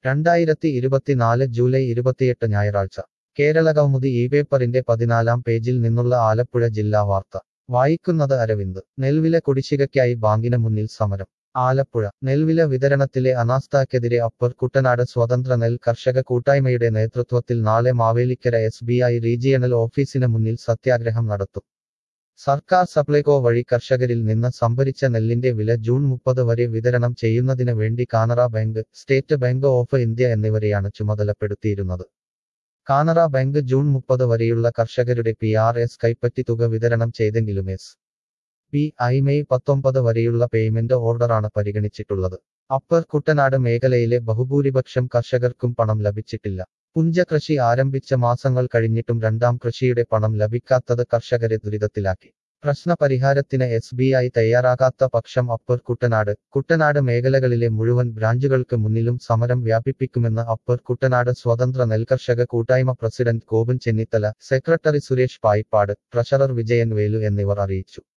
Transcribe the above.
രണ്ടായിരത്തി ഇരുപത്തിനാല് ജൂലൈ ഇരുപത്തിയെട്ട് ഞായറാഴ്ച കേരള കൗമുദി ഈ പേപ്പറിന്റെ പതിനാലാം പേജിൽ നിന്നുള്ള ആലപ്പുഴ ജില്ലാ വാർത്ത വായിക്കുന്നത് അരവിന്ദ് നെൽവില കുടിശ്ശികയ്ക്കായി ബാങ്കിന് മുന്നിൽ സമരം ആലപ്പുഴ നെൽവില വിതരണത്തിലെ അനാസ്ഥയ്ക്കെതിരെ അപ്പർ കുട്ടനാട് സ്വതന്ത്ര നെൽ കർഷക കൂട്ടായ്മയുടെ നേതൃത്വത്തിൽ നാളെ Mavelikkara S B I regional ഓഫീസിന് മുന്നിൽ സത്യാഗ്രഹം നടത്തും സർക്കാർ സപ്ലൈകോ വഴി കർഷകരിൽ നിന്ന് സംഭരിച്ച നെല്ലിന്റെ വില ജൂൺ മുപ്പത് വരെ വിതരണം ചെയ്യുന്നതിന് വേണ്ടി Canara bank State Bank of India എന്നിവരെയാണ് ചുമതലപ്പെടുത്തിയിരുന്നത് കാനറ ബാങ്ക് ജൂൺ മുപ്പത് വരെയുള്ള കർഷകരുടെ പി ആർ എസ് കൈപ്പറ്റി തുക വിതരണം ചെയ്തെങ്കിലും എസ് പി ഐ മെയ് പത്തൊമ്പത് വരെയുള്ള പേയ്മെന്റ് ഓർഡറാണ് പരിഗണിച്ചിട്ടുള്ളത് അപ്പർ കുട്ടനാട് മേഖലയിലെ ബഹുഭൂരിപക്ഷം കർഷകർക്കും പണം ലഭിച്ചിട്ടില്ല പുഞ്ചകൃഷി ആരംഭിച്ച മാസങ്ങൾ കഴിഞ്ഞിട്ടും രണ്ടാം കൃഷിയുടെ പണം ലഭിക്കാത്തത് കർഷകരെ ദുരിതത്തിലാക്കി പ്രശ്നപരിഹാരത്തിന് എസ് ബി ഐ തയ്യാറാകാത്ത പക്ഷം അപ്പർ കുട്ടനാട് കുട്ടനാട് മേഖലകളിലെ മുഴുവൻ ബ്രാഞ്ചുകൾക്ക് മുന്നിലും സമരം വ്യാപിപ്പിക്കുമെന്ന് അപ്പർ കുട്ടനാട് സ്വതന്ത്ര നെൽകർഷക കൂട്ടായ്മ president Gopan Chennithala secretary Suresh Payippad treasurer Vijayan Velu എന്നിവർ അറിയിച്ചു